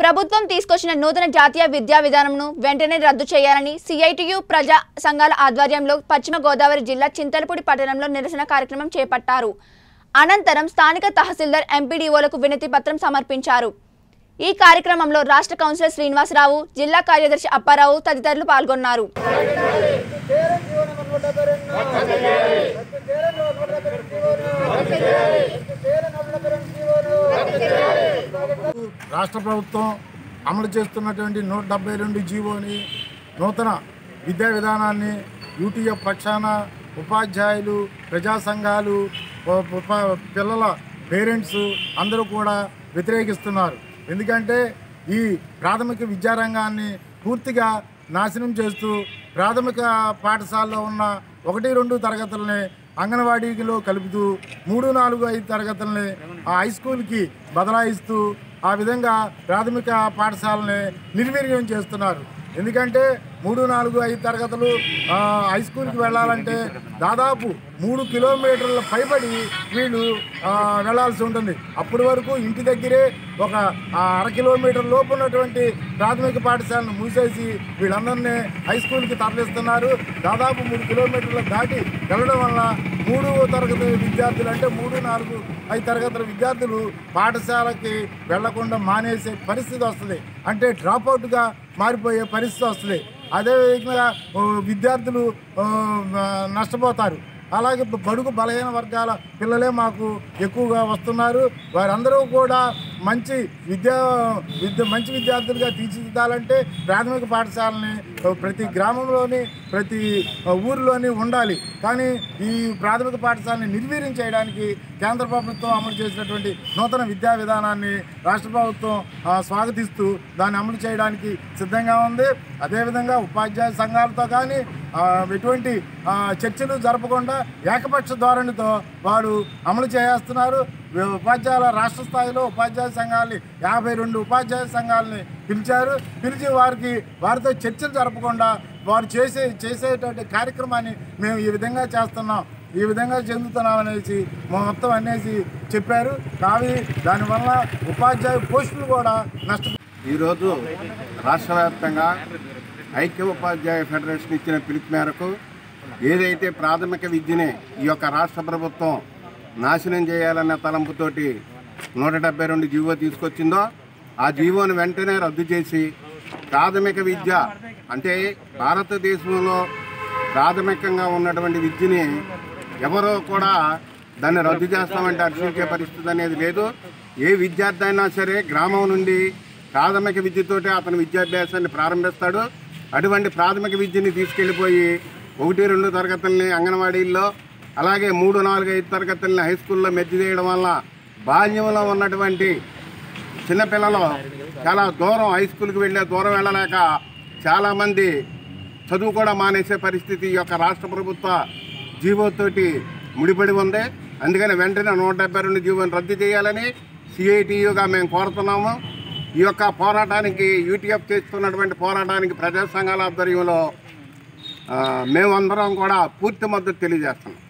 ప్రభుత్వం తీసుకొచ్చిన నూతన జాతీయ విద్యా విధానంను వెంటనే రద్దు చేయాలని సిఐటియు ప్రజా సంఘాల ఆధ్వర్యంలో పశ్చిమ గోదావరి జిల్లా చింతలపూడి పట్టణంలో నిరసన కార్యక్రమం చేపట్టారు అనంతరం స్థానిక తహసీల్దార్ ఎంపీడీఓలకు వినతి పత్రం సమర్పించారు ఈ కార్యక్రమంలో రాష్ట్ర కౌన్సిలర్ శ్రీనివాసరావు జిల్లా కార్యదర్శి అప్పారావు తదితరులు పాల్గొన్నారు రాష్ట్ర ప్రభుత్వం అమలు చేస్తున్నటువంటి నూట డెబ్బై రెండు జీవోని నూతన విద్యా విధానాన్ని యూటీఎఫ్ పక్షాన ఉపాధ్యాయులు ప్రజా సంఘాలు ఉ- ఉప- పిల్లల పేరెంట్స్ అందరూ కూడా వ్యతిరేకిస్తున్నారు ఎందుకంటే ఈ ప్రాథమిక విద్యారంగాన్ని పూర్తిగా నాశనం చేస్తూ ప్రాథమిక పాఠశాలలో ఉన్న ఒకటి రెండు తరగతులని అంగన్వాడీలో కలుపుతూ మూడు నాలుగు ఐదు తరగతుల్ని ఆ హై స్కూల్కి బదలాయిస్తూ ఆ విధంగా ప్రాథమిక పాఠశాలని నిర్వీర్యం చేస్తున్నారు ఎందుకంటే మూడు నాలుగు ఐదు తరగతులు ఆ, హై స్కూల్కి వెళ్ళాలంటే దాదాపు మూడు కిలోమీటర్ల పైబడి వీళ్ళు ఆ, వెళ్ళాల్సి ఉంటుంది అప్పటి వరకు ఇంటి దగ్గరే ఒక ఆ, అర కిలోమీటర్ లోపు ఉన్నటువంటి ప్రాథమిక పాఠశాలను మూసేసి వీళ్ళందరినీ హై స్కూల్కి తరలిస్తున్నారు దాదాపు మూడు కిలోమీటర్లు దాటి వెళ్ళడం వల్ల మూడు తరగతి విద్యార్థులు అంటే మూడు నాలుగు ఐదు తరగతుల విద్యార్థులు పాఠశాలకి వెళ్లకుండా మానేసే పరిస్థితి వస్తుంది అంటే డ్రాప్ అవుట్గా మారిపోయే పరిస్థితి వస్తుంది అదేవిధంగా ఓ, విద్యార్థులు ఓ, నష్టపోతారు అలాగే బడుగు బలహీన వర్గాల పిల్లలే మాకు ఎక్కువగా వస్తున్నారు వారందరూ కూడా మంచి విద్యా విద్య మంచి విద్యార్థులుగా తీర్చిదిద్దాలంటే ప్రాథమిక పాఠశాలని ప్రతి గ్రామంలోని ప్రతి ఊరిలోని ఉండాలి కానీ ఈ ప్రాథమిక పాఠశాలని నిర్వీర్యం చేయడానికి కేంద్ర ప్రభుత్వం అమలు చేసినటువంటి నూతన విద్యా విధానాన్ని రాష్ట్ర ప్రభుత్వం ఆ, స్వాగతిస్తూ దాన్ని అమలు చేయడానికి సిద్ధంగా ఉంది అదేవిధంగా ఉపాధ్యాయ సంఘాలతో కానీ ఆ, ఎటువంటి ఆ, చర్చలు జరపకుండా ఏకపక్ష ధోరణితో వారు అమలు చేస్తున్నారు ఉపాధ్యాయుల రాష్ట్ర స్థాయిలో ఉపాధ్యాయ సంఘాలని యాభై రెండు ఉపాధ్యాయ సంఘాలని పిలిచారు పిలిచి వారికి వారితో చర్చలు జరపకుండా వారు చేసే చేసేటువంటి కార్యక్రమాన్ని మేము ఈ విధంగా చేస్తున్నాం ఈ విధంగా చెందుతున్నాం అనేసి మొత్తం అనేసి చెప్పారు కానీ దానివల్ల ఉపాధ్యాయ పోస్టులు కూడా నష్ట ఈరోజు రాష్ట్ర వ్యాప్తంగా ఐక్య ఉపాధ్యాయ ఫెడరేషన్ ఇచ్చిన పిలుపు మేరకు ఏదైతే ప్రాథమిక విద్యని ఈ యొక్క రాష్ట్ర ప్రభుత్వం నాశనం చేయాలన్న తలంపుతోటి నూట డెబ్బై రెండు జీవో తీసుకొచ్చిందో ఆ జీవోని వెంటనే రద్దు చేసి ప్రాథమిక విద్య అంటే భారతదేశంలో ప్రాథమికంగా ఉన్నటువంటి విద్యని ఎవరో కూడా దాన్ని రద్దు చేస్తామంటే హర్షించే పరిస్థితి అనేది లేదు ఏ విద్యార్థి అయినా సరే గ్రామం నుండి ప్రాథమిక విద్యతోటే అతని విద్యాభ్యాసాన్ని ప్రారంభిస్తాడు అటువంటి ప్రాథమిక విద్యని తీసుకెళ్ళిపోయి ఒకటి రెండు తరగతుల్ని అంగన్వాడీల్లో అలాగే మూడు నాలుగు ఐదు తరగతుల్ని హై స్కూల్లో మెచ్చి చేయడం వల్ల బాల్యంలో ఉన్నటువంటి చిన్నపిల్లలు చాలా దూరం హై స్కూల్కి వెళ్ళే దూరం వెళ్ళలేక చాలామంది చదువు కూడా మానేసే పరిస్థితి ఈ యొక్క రాష్ట్ర ప్రభుత్వ జీవోతోటి ముడిపడి ఉంది అందుకని వెంటనే నూట డెబ్బై రెండు జీవోని రద్దు చేయాలని సిఐటియుగా మేము కోరుతున్నాము ఈ యొక్క పోరాటానికి యూటీఎఫ్ చేస్తున్నటువంటి పోరాటానికి ప్రజా సంఘాల ఆధ్వర్యంలో ఆ, మేమందరం కూడా పూర్తి మద్దతు తెలియజేస్తున్నాం